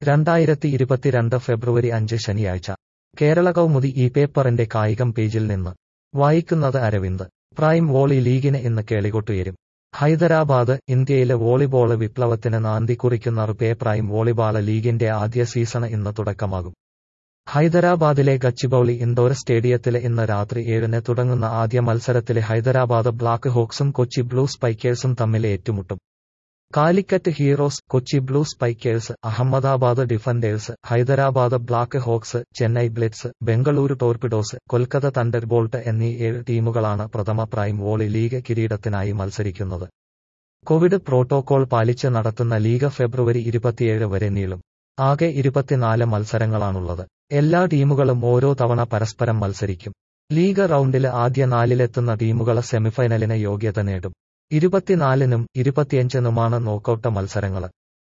രണ്ടായിരത്തി ഇരുപത്തിരണ്ട് ഫെബ്രുവരി അഞ്ച് ശനിയാഴ്ച കേരള കൗമുദി ഈ പേപ്പറിന്റെ കായികം പേജിൽ നിന്ന് വായിക്കുന്നത് അരവിന്ദ് പ്രൈം വോളി ലീഗിന് ഇന്ന് കേളികൊട്ടുയരും ഹൈദരാബാദ് ഇന്ത്യയിലെ വോളിബോള് വിപ്ലവത്തിന് നാന്ദി കുറിക്കുന്ന റുപേ പ്രൈം വോളിബാള് ലീഗിന്റെ ആദ്യ സീസണ് ഇന്ന് തുടക്കമാകും ഹൈദരാബാദിലെ ഗച്ചിബൌളി ഇൻഡോർ സ്റ്റേഡിയത്തില് ഇന്ന് രാത്രി ഏഴിന് തുടങ്ങുന്ന ആദ്യ മത്സരത്തില് ഹൈദരാബാദ് ബ്ലാക്ക് ഹോക്സും കൊച്ചി ബ്ലൂ സ്പൈക്കേഴ്സും തമ്മിൽ ഏറ്റുമുട്ടും Calicut Heroes Kochi Blue Spikers Ahmedabad Defenders Hyderabad Black Hawks Chennai Blitz Bengaluru Torpedoes Kolkata Thunderbolt എന്നീ ഏഴ് ടീമുകളാണ് പ്രഥമ പ്രൈം വോളി ലീഗ് കിരീടത്തിനായി മത്സരിക്കുന്നത് കോവിഡ് പ്രോട്ടോകോൾ പാലിച്ച് നടത്തുന്ന ലീഗ് ഫെബ്രുവരി ഇരുപത്തിയേഴ് വരെ നീളും ആകെ ഇരുപത്തിനാല് മത്സരങ്ങളാണുള്ളത് എല്ലാ ടീമുകളും ഓരോ തവണ പരസ്പരം മത്സരിക്കും ലീഗ് റൗണ്ടില് ആദ്യ നാലിലെത്തുന്ന ടീമുകള് സെമിഫൈനലിന് യോഗ്യത നേടും ഇരുപത്തിനാലിനും ഇരുപത്തിയഞ്ചിനുമാണ് നോക്കൌട്ട് മത്സരങ്ങള്